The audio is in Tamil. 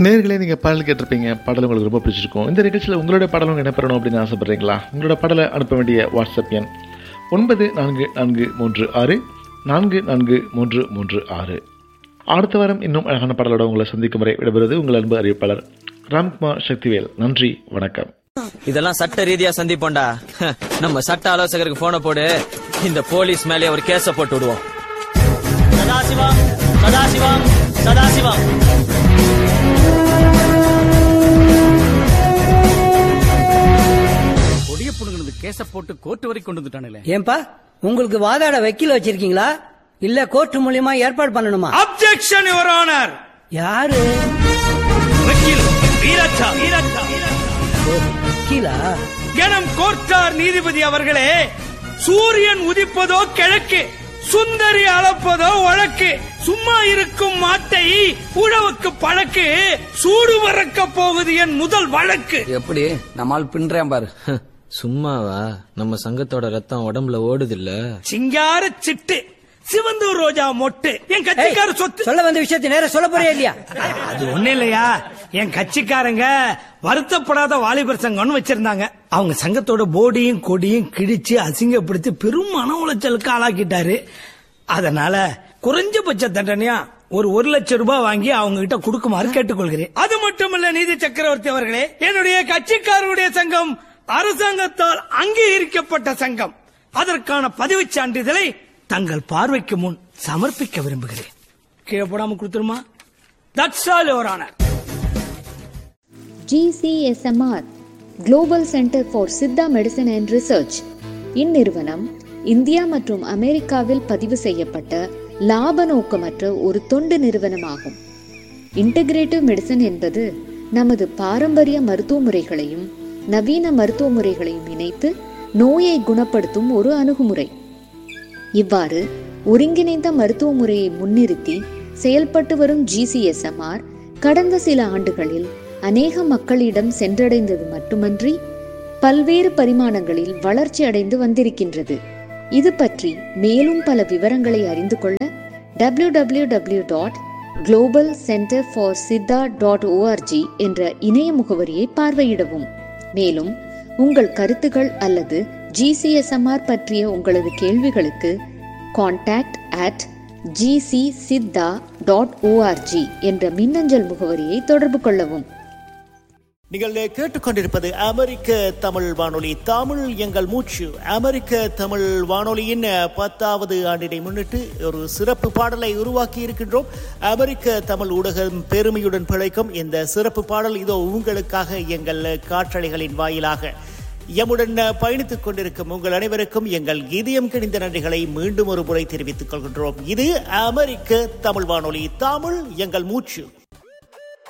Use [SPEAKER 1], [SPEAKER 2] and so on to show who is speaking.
[SPEAKER 1] நேர்களே நீங்கள் பாடல் கேட்டிருப்பீங்க பாடல் உங்களுக்கு ரொம்ப பிடிச்சிருக்கும் இந்த நிகழ்ச்சியில் உங்களுடைய பாடலும் என்ன பெறணும் அப்படின்னு ஆசைப்படுறீங்களா உங்களோட பாடலை அனுப்ப வேண்டிய வாட்ஸ்அப் எண் ஒன்பது நான்கு நான்கு மூன்று ஆறு நான்கு நான்கு மூன்று மூன்று ஆறு அடுத்த வாரம் இன்னும் அழகான பாடலோட உங்களை சந்திக்கும் வரை விடைபெறுவது உங்கள் அன்பு அறிவிப்பாளர் ராம்குமார் சக்திவேல் நன்றி வணக்கம்
[SPEAKER 2] இதெல்லாம் சட்ட ரீதியா சந்திப்போம்டா ஹ, நம்ம சட்ட ஆலோசகருக்கு போன போடு இந்த போலீஸ் மேலே ஒரு கேஸ போட்டு விடுவோம்
[SPEAKER 3] சதாசிவம் சதாசிவம் சதாசிவம்
[SPEAKER 4] கொடிய புடுங்கினது கேச போட்டு கோர்ட் வரைக்கும் கொண்டு வந்துட்டானுங்களே
[SPEAKER 5] ஏன்பா உங்களுக்கு வாதாட வக்கீல் வச்சிருக்கீங்களா இல்ல கோர்ட் மூலியமா ஏற்பாடு பண்ணணுமா
[SPEAKER 4] அப்செக்ஷன் யுவர் ஆனர்
[SPEAKER 5] யாரு
[SPEAKER 4] வக்கீல் வீராச்சா வீராச்சா
[SPEAKER 5] வக்கீலா
[SPEAKER 4] கணம் கோர்ட்டார் நீதிபதி அவர்களே சூரியன் உதிப்பதோ கிழக்கு சுந்தரி அளப்பதோ வழக்கு சும்மா இருக்கும் மாட்டை உழவுக்கு பழக்கு சூடு பறக்க போகுது என் முதல் வழக்கு
[SPEAKER 6] எப்படி நம்மால் பின்றேன் பாரு
[SPEAKER 2] ஹ, சும்மாவா நம்ம சங்கத்தோட ரத்தம் உடம்புல ஓடுது இல்ல
[SPEAKER 4] சிங்கார சிட்டு சிவந்தூர் ரோஜா மொட்டு என் கட்சிக்கார சொத்து
[SPEAKER 5] சொல்ல வந்த விஷயத்தை நேரம் சொல்ல போறியா இல்லையா
[SPEAKER 4] அது ஒண்ணு இல்லையா என் கட்சிக்காரங்க வருத்தப்படாத வாலிபர் சங்கம்னு வச்சிருந்தாங்க அவங்க சங்கத்தோட போர்டையும் கொடியும் கிழிச்சு அசிங்கப்படுத்தி பெரும் மன உளைச்சலுக்கு ஆளாக்கிட்டாரு அதனால குறைஞ்சபட்ச தண்டனையா ஒரு ஒரு லட்சம் ரூபாய் வாங்கி அவங்க கிட்ட கொடுக்குமாறு கேட்டுக்கொள்கிறேன் அது மட்டும் இல்ல நீதி சக்கரவர்த்தி அவர்களே என்னுடைய கட்சிக்காரருடைய சங்கம் அரசாங்கத்தால் அங்கீகரிக்கப்பட்ட சங்கம் அதற்கான பதிவுச் சான்றிதழை தங்கள் பார்வைக்கு முன் சமர்ப்பிக்க விரும்புகிறேன் கீழே போடாம கொடுத்துருமா that's all your honour
[SPEAKER 7] GCSMR global centre for Siddha medicine and research இந்நிறுவனம் இந்தியா மற்றும் அமெரிக்காவில் பதிவு செய்யப்பட்ட லாப நோக்கமற்ற ஒரு தொண்டு நிறுவனமாகும் இன்டகிரேட்டிவ் மெடிசன் என்பது நமது பாரம்பரிய மருத்துவ முறைகளையும் நவீன மருத்துவ முறைகளையும் இணைத்து நோயை குணப்படுத்தும் ஒரு அணுகுமுறை இவ்வாறு ஒருங்கிணைந்த மருத்துவ முறையை முன்னிறுத்தி செயல்பட்டு வரும் ஜிசிஎஸ்எம்ஆர் கடந்த சில ஆண்டுகளில் அநேக மக்களிடம் சென்றடைந்தது மட்டுமன்றி பல்வேறு பரிமாணங்களில் வளர்ச்சி அடைந்து வந்திருக்கின்றது இது பற்றி மேலும் பல விவரங்களை அறிந்து கொள்ள W W W dot global centre for Siddha dot O R G என்ற இணைய முகவரியை பார்வையிடவும் மேலும் உங்கள் கருத்துகள் அல்லது ஜிசிஎஸ்எம்ஆர் பற்றிய உங்களது கேள்விகளுக்கு contact at GC Siddha dot O R G என்ற மின்னஞ்சல் முகவரியை தொடர்பு கொள்ளவும்
[SPEAKER 8] நீங்கள் கேட்டுக்கொண்டிருப்பது அமெரிக்க தமிழ் வானொலி தமிழ் எங்கள் மூச்சு அமெரிக்க தமிழ் வானொலியின் பத்தாவது ஆண்டினை முன்னிட்டு ஒரு சிறப்பு பாடலை உருவாக்கி இருக்கின்றோம் அமெரிக்க தமிழ் ஊடகம் பெருமையுடன் பிழைக்கும் இந்த சிறப்பு பாடல் இதோ உங்களுக்காக எங்கள் காற்றலைகளின் வாயிலாக எம்முடன் பயணித்துக் கொண்டிருக்கும் உங்கள் அனைவருக்கும் எங்கள் இதயம் கிணிந்த நன்றிகளை மீண்டும் ஒரு முறை தெரிவித்துக் கொள்கின்றோம் இது அமெரிக்க தமிழ் வானொலி தமிழ் எங்கள் மூச்சு